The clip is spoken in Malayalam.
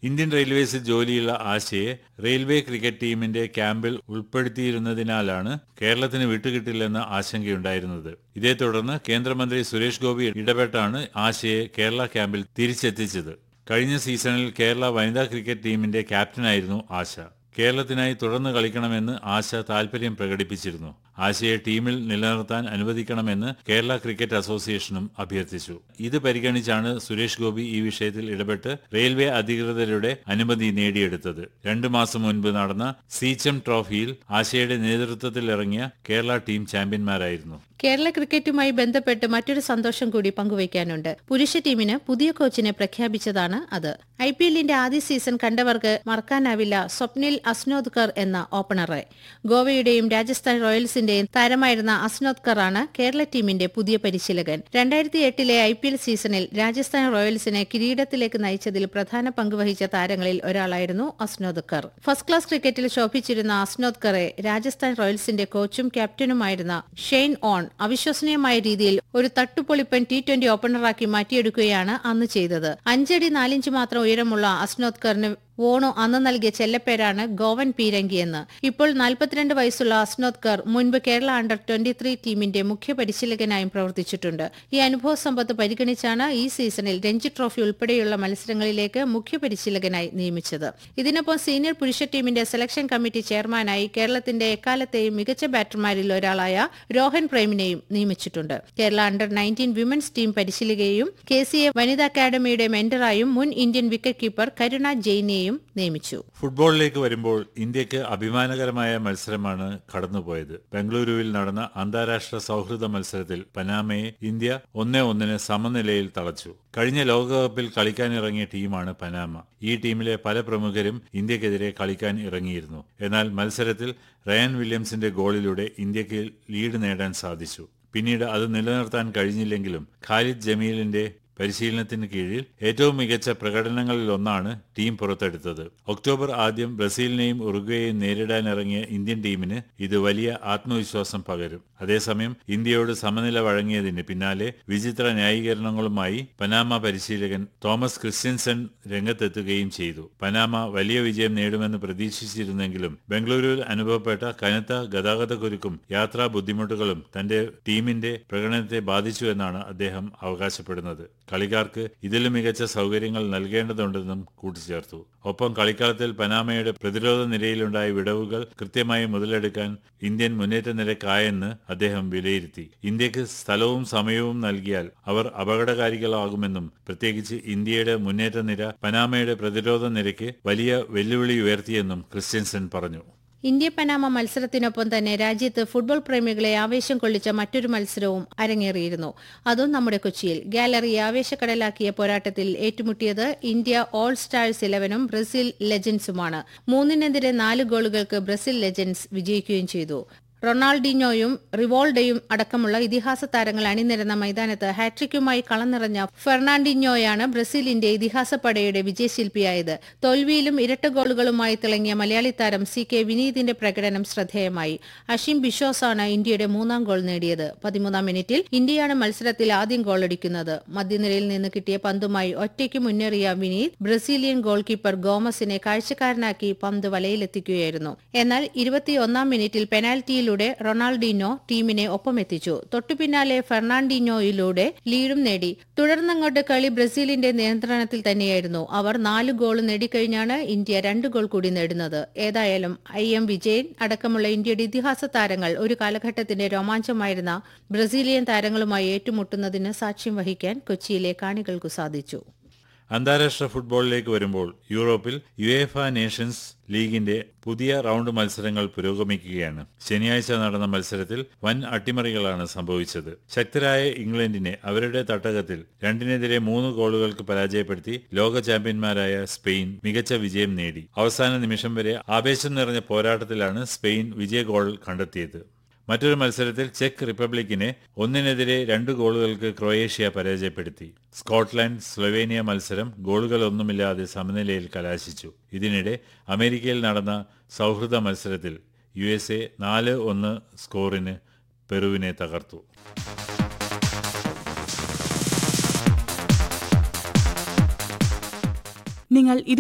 ഇന്ത്യൻ റെയിൽവേസിൽ ജോലിയുള്ള ആശയെ റെയിൽവേ ക്രിക്കറ്റ് ടീമിന്റെ ക്യാമ്പിൽ ഉൾപ്പെടുത്തിയിരുന്നതിനാലാണ് കേരളത്തിന് വിട്ടുകിട്ടില്ലെന്ന ആശങ്കയുണ്ടായിരുന്നത് ഇതേ തുടർന്ന് കേന്ദ്രമന്ത്രി സുരേഷ് ഗോപി ഇടപെട്ടാണ് ആശയെ കേരള ക്യാമ്പിൽ തിരിച്ചെത്തിച്ചത് കഴിഞ്ഞ സീസണിൽ കേരള വനിതാ ക്രിക്കറ്റ് ടീമിന്റെ ക്യാപ്റ്റനായിരുന്നു ആശ കേരളത്തിനായി തുടർന്ന് കളിക്കണമെന്ന് ആശ താൽപര്യം പ്രകടിപ്പിച്ചിരുന്നു ആശയെ ടീമിൽ നിലനിർത്താൻ അനുവദിക്കണമെന്ന് കേരള ക്രിക്കറ്റ് അസോസിയേഷനും അഭ്യർത്ഥിച്ചു ഇത് പരിഗണിച്ചാണ് സുരേഷ് ഗോപി ഈ വിഷയത്തിൽ ഇടപെട്ട് റെയിൽവേ അധികൃതരുടെ അനുമതി നേടിയെടുത്തത് രണ്ടു മാസം മുൻപ് നടന്ന സീച്ചം ട്രോഫിയിൽ ആശയുടെ നേതൃത്വത്തിൽ ഇറങ്ങിയ കേരള ടീം ചാമ്പ്യന്മാരായിരുന്നു കേരള ക്രിക്കറ്റുമായി ബന്ധപ്പെട്ട് മറ്റൊരു സന്തോഷം കൂടി പങ്കുവയ്ക്കാനുണ്ട് പുരുഷ ടീമിന് പുതിയ കോച്ചിനെ പ്രഖ്യാപിച്ചതാണ് അത് ഐ പി എല്ലിന്റെ ആദ്യ സീസൺ കണ്ടവർക്ക് മറക്കാനാവില്ല സ്വപ്നിൽ അസ്നോദ്കർ എന്ന ഓപ്പണറെ ഗോവയുടെയും രാജസ്ഥാൻ റോയൽസിന്റെയും താരമായിരുന്ന അസ്നോദ്കർ ആണ് കേരള ടീമിന്റെ പുതിയ പരിശീലകൻ രണ്ടായിരത്തി എട്ടിലെ ഐ പി എൽ സീസണിൽ രാജസ്ഥാൻ റോയൽസിനെ കിരീടത്തിലേക്ക് നയിച്ചതിൽ പ്രധാന പങ്കുവഹിച്ച താരങ്ങളിൽ ഒരാളായിരുന്നു അസ്നോദ്കർ ഫസ്റ്റ് ക്ലാസ് ക്രിക്കറ്റിൽ ശോഭിച്ചിരുന്ന അസ്നോദ്കറെ രാജസ്ഥാൻ റോയൽസിന്റെ കോച്ചും ക്യാപ്റ്റനുമായിരുന്ന ഷെയ്ൻ ഓൺ അവിശ്വസനീയമായ രീതിയിൽ ഒരു തട്ടുപൊളിപ്പൻ ടി ട്വന്റി ഓപ്പണറാക്കി മാറ്റിയെടുക്കുകയാണ് അന്ന് ചെയ്തത് അഞ്ചടി നാലിഞ്ച് മാത്രം ഉയരമുള്ള അസ്നോദ്കറിന് വോണു അന്ന് നൽകിയ ചെല്ലപ്പേരാണ് ഗോവൻ പീരങ്കി എന്ന് ഇപ്പോൾ നാൽപ്പത്തിരണ്ട് വയസ്സുള്ള അസ്നോദ്കർ മുൻപ് കേരള അണ്ടർ ട്വന്റി ത്രീ ടീമിന്റെ മുഖ്യ പരിശീലകനായും പ്രവർത്തിച്ചിട്ടുണ്ട് ഈ അനുഭവ സമ്പത്ത് പരിഗണിച്ചാണ് ഈ സീസണിൽ രഞ്ജി ട്രോഫി ഉൾപ്പെടെയുള്ള മത്സരങ്ങളിലേക്ക് മുഖ്യ പരിശീലകനായി നിയമിച്ചത് ഇതിനൊപ്പം സീനിയർ പുരുഷ ടീമിന്റെ സെലക്ഷൻ കമ്മിറ്റി ചെയർമാനായി കേരളത്തിന്റെ എക്കാലത്തെയും മികച്ച ബാറ്റർമാരിൽ ഒരാളായ രോഹൻ പ്രേമിനെയും നിയമിച്ചിട്ടുണ്ട് Kerala under nineteen women's team പരിശീലകയും കെ സി എ വനിതാ അക്കാദമിയുടെ മെന്ററായും മുൻ ഇന്ത്യൻ വിക്കറ്റ് കീപ്പർ കരുണ ജെയിനെയും നിയമിച്ചു ഫുട്ബോളിലേക്ക് വരുമ്പോൾ ഇന്ത്യക്ക് അഭിമാനകരമായ മത്സരമാണ് കടന്നുപോയത് ബംഗളൂരുവിൽ നടന്ന അന്താരാഷ്ട്ര സൗഹൃദ മത്സരത്തിൽ പനാമയെ ഇന്ത്യ ഒന്നേ ഒന്നിന് സമനിലയിൽ തളച്ചു കഴിഞ്ഞ ലോകകപ്പിൽ കളിക്കാനിറങ്ങിയ ടീമാണ് പനാമ ഈ ടീമിലെ പല പ്രമുഖരും ഇന്ത്യക്കെതിരെ കളിക്കാൻ ഇറങ്ങിയിരുന്നു എന്നാൽ മത്സരത്തിൽ റയൻ വില്യംസിന്റെ ഗോളിലൂടെ ഇന്ത്യക്ക് ലീഡ് നേടാൻ സാധിച്ചു പിന്നീട് അത് നിലനിർത്താൻ കഴിഞ്ഞില്ലെങ്കിലും ഖാലിദ് ജമീലിന്റെ പരിശീലനത്തിന് കീഴിൽ ഏറ്റവും മികച്ച പ്രകടനങ്ങളിൽ ഒന്നാണ് ടീം പുറത്തെടുത്തത് ഒക്ടോബർ ആദ്യം ബ്രസീലിനെയും ഉറുഗ്വേയെയും നേരിടാനിറങ്ങിയ ഇന്ത്യൻ ടീമിന് ഇത് വലിയ ആത്മവിശ്വാസം പകരും അതേസമയം ഇന്ത്യയോട് സമനില വഴങ്ങിയതിന് പിന്നാലെ വിചിത്ര ന്യായീകരണങ്ങളുമായി പനാമ പരിശീലകൻ തോമസ് ക്രിസ്ത്യൻസൺ രംഗത്തെത്തുകയും ചെയ്തു പനാമ വലിയ വിജയം നേടുമെന്ന് പ്രതീക്ഷിച്ചിരുന്നെങ്കിലും ബംഗളൂരുവിൽ അനുഭവപ്പെട്ട കനത്ത ഗതാഗതക്കുരുക്കും യാത്രാ ബുദ്ധിമുട്ടുകളും തന്റെ ടീമിന്റെ പ്രകടനത്തെ ബാധിച്ചു എന്നാണ് അദ്ദേഹം അവകാശപ്പെടുന്നത് കളിക്കാർക്ക് ഇതിലും മികച്ച സൗകര്യങ്ങൾ നൽകേണ്ടതുണ്ടെന്നും കൂട്ടിച്ചേർത്തു ഒപ്പം കളിക്കളത്തിൽ പനാമയുടെ പ്രതിരോധ നിരയിലുണ്ടായ വിടവുകൾ കൃത്യമായി മുതലെടുക്കാൻ ഇന്ത്യൻ മുന്നേറ്റ നിരക്കായെന്ന് അദ്ദേഹം വിലയിരുത്തി ഇന്ത്യക്ക് സ്ഥലവും സമയവും നൽകിയാൽ അവർ അപകടകാരികളാകുമെന്നും പ്രത്യേകിച്ച് ഇന്ത്യയുടെ മുന്നേറ്റ നിര പനാമയുടെ പ്രതിരോധ നിരയ്ക്ക് വലിയ വെല്ലുവിളി ഉയർത്തിയെന്നും ക്രിസ്ത്യൻസൺ പറഞ്ഞു ഇന്ത്യ പനാമ മത്സരത്തിനൊപ്പം തന്നെ രാജ്യത്ത് ഫുട്ബോൾ പ്രേമികളെ ആവേശം കൊള്ളിച്ച മറ്റൊരു മത്സരവും അരങ്ങേറിയിരുന്നു അതും നമ്മുടെ കൊച്ചിയിൽ ഗാലറി ആവേശക്കടലാക്കിയ പോരാട്ടത്തിൽ ഏറ്റുമുട്ടിയത് ഇന്ത്യ ഓൾ സ്റ്റാഴ്സ് ഇലവനും ബ്രസീൽ ലെജൻസുമാണ് മൂന്നിനെതിരെ നാല് ഗോളുകൾക്ക് ബ്രസീൽ ലെജൻസ് വിജയിക്കുകയും ചെയ്തു റൊണാൾഡിനോയും റിവോൾഡയും അടക്കമുള്ള ഇതിഹാസ താരങ്ങൾ അണിനിരന്ന മൈതാനത്ത് ഹാട്രിക്കുമായി കളം നിറഞ്ഞ ഫെർണാണ്ടിനോയാണ് ബ്രസീലിന്റെ ഇതിഹാസ പടയുടെ വിജയശില്പിയായത് തോൽവിയിലും ഇരട്ട ഗോളുകളുമായി തിളങ്ങിയ മലയാളി താരം സി കെ വിനീതിന്റെ പ്രകടനം ശ്രദ്ധേയമായി അഷിം ബിഷോസാണ് ഇന്ത്യയുടെ മൂന്നാം ഗോൾ നേടിയത് പതിമൂന്നാം മിനിറ്റിൽ ഇന്ത്യയാണ് മത്സരത്തിൽ ആദ്യം ഗോളടിക്കുന്നത് മധ്യനിരയിൽ നിന്ന് കിട്ടിയ പന്തുമായി ഒറ്റയ്ക്ക് മുന്നേറിയ വിനീത് ബ്രസീലിയൻ ഗോൾ കീപ്പർ ഗോമസിനെ കാഴ്ചക്കാരനാക്കി പന്ത് വലയിലെത്തിക്കുകയായിരുന്നു എന്നാൽ ഇരുപത്തിയൊന്നാം മിനിറ്റിൽ പെനാൽറ്റിയിൽ ഗോളിലൂടെ റൊണാൾഡിനോ ടീമിനെ ഒപ്പമെത്തിച്ചു തൊട്ടുപിന്നാലെ ഫെർണാണ്ടിനോയിലൂടെ ലീഡും നേടി തുടർന്നങ്ങോട്ട് കളി ബ്രസീലിന്റെ നിയന്ത്രണത്തിൽ തന്നെയായിരുന്നു അവർ നാല് ഗോൾ നേടിക്കഴിഞ്ഞാണ് ഇന്ത്യ രണ്ട് ഗോൾ കൂടി നേടുന്നത് ഏതായാലും ഐ എം വിജയൻ അടക്കമുള്ള ഇന്ത്യയുടെ ഇതിഹാസ താരങ്ങൾ ഒരു കാലഘട്ടത്തിന്റെ രോമാഞ്ചമായിരുന്ന ബ്രസീലിയൻ താരങ്ങളുമായി ഏറ്റുമുട്ടുന്നതിന് സാക്ഷ്യം വഹിക്കാൻ കൊച്ചിയിലെ കാണികൾക്കു സാധിച്ചു അന്താരാഷ്ട്ര ഫുട്ബോളിലേക്ക് വരുമ്പോൾ യൂറോപ്പിൽ യുഎഫ നേഷൻസ് ലീഗിന്റെ പുതിയ റൗണ്ട് മത്സരങ്ങൾ പുരോഗമിക്കുകയാണ് ശനിയാഴ്ച നടന്ന മത്സരത്തിൽ വൻ അട്ടിമറികളാണ് സംഭവിച്ചത് ശക്തരായ ഇംഗ്ലണ്ടിനെ അവരുടെ തട്ടകത്തിൽ രണ്ടിനെതിരെ മൂന്ന് ഗോളുകൾക്ക് പരാജയപ്പെടുത്തി ലോക ചാമ്പ്യന്മാരായ സ്പെയിൻ മികച്ച വിജയം നേടി അവസാന നിമിഷം വരെ ആവേശം നിറഞ്ഞ പോരാട്ടത്തിലാണ് സ്പെയിൻ വിജയ ഗോൾ കണ്ടെത്തിയത് മറ്റൊരു മത്സരത്തിൽ ചെക്ക് റിപ്പബ്ലിക്കിനെ ഒന്നിനെതിരെ രണ്ട് ഗോളുകൾക്ക് ക്രൊയേഷ്യ പരാജയപ്പെടുത്തി സ്കോട്ട്ലൻഡ് സ്ലൊവേനിയ മത്സരം ഗോളുകളൊന്നുമില്ലാതെ സമനിലയിൽ കലാശിച്ചു ഇതിനിടെ അമേരിക്കയിൽ നടന്ന സൗഹൃദ മത്സരത്തിൽ യു എസ് എ നാല് ഒന്ന് സ്കോറിന് പെറുവിനെ തകർത്തു നിങ്ങൾ